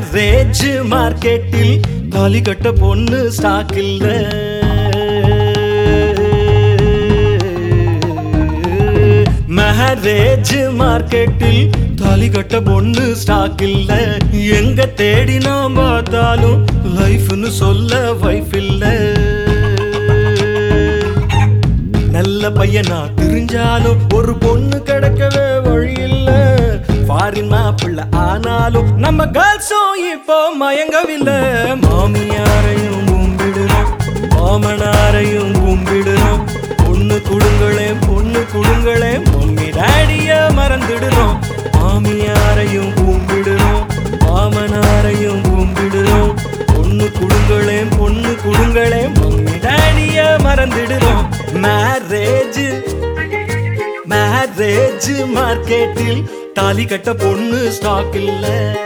marriage மார்க்கெட்டில் தாலி கட்ட பொண்ணு ஸ்டாக் இல்ல மேரேஜ் மார்க்கெட்டில் தாலி கட்ட பொண்ணு ஸ்டாக் இல்ல எங்க தேடி நாம் பார்த்தாலும் லைஃப்னு சொல்ல வைஃப் இல்ல நல்ல பையனா தெரிஞ்சாலும் ஒரு பொண்ணு கிடைக்கவே வழி இல்ல ஃபாரின் மாப்பிள்ள ஆனாலும் நம்ம கேர்ள்ஸும் இப்போ மயங்கவில்லை மாமியாரையும் கும்பிடுறோம் மாமனாரையும் கும்பிடுறோம் பொண்ணு குடுங்களே பொண்ணு குடுங்களே மம்மி டாடிய மறந்துடுறோம் மாமியாரையும் கும்பிடுறோம் மாமனாரையும் கும்பிடுறோம் பொண்ணு குடுங்களே பொண்ணு குடுங்களே மம்மி டாடிய மறந்துடுறோம் மேரேஜ் மேரேஜ் மார்க்கெட்டில் தாலி கட்ட பொண்ணு ஸ்டாக் இல்ல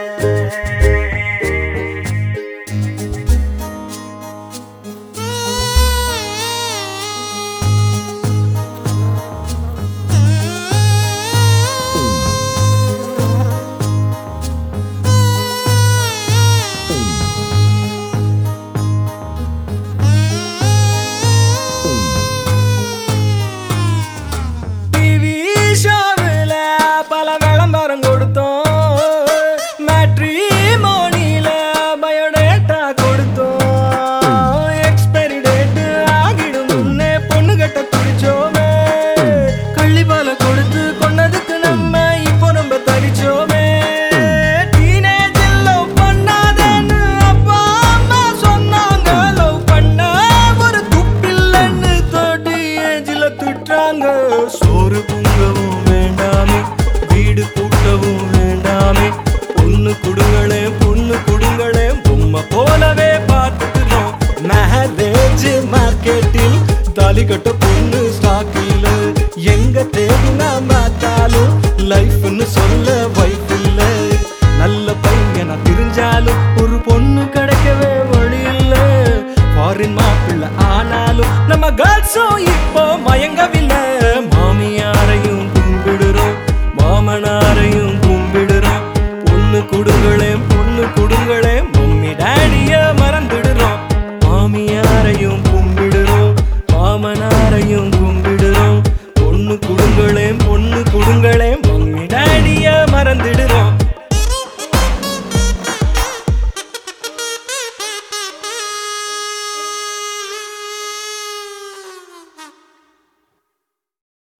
டிவி ஷோவில் பல விளம்பரம் கொடுத்தோம் மேட்ரிமோனியில பயோடேட்டா கொடுத்தோம் எக்ஸ்பைரி டேட் ஆகிடும் முன்னே பொண்ணு கட்ட துடிச்சோமே கள்ளிப்பால கொடுத்து கொன்னதுக்கு நம்ம இப்போ நம்ம தடிச்சோமே டீனேஜில் லவ் பண்ணாதேன்னு அப்பா அம்மா சொன்னாங்க லவ் பண்ண ஒரு துப்பில்லைன்னு தேர்ட்டி ஏஜில் திட்டுறாங்க சோறு பொங்கவும் வேண்டாமே வீடு கூட்டவும் வேண்டாமே பொண்ணு குடுங்களே பொண்ணு குடுங்களே பொம்மை போலவே பார்த்துக்கிறோம் மேரேஜ் மார்க்கெட்டில் தாலி கட்ட பொண்ணு ஸ்டாக் இல்ல எங்க தேடி நான் பார்த்தாலும் லைஃப்னு சொல்ல வைஃப்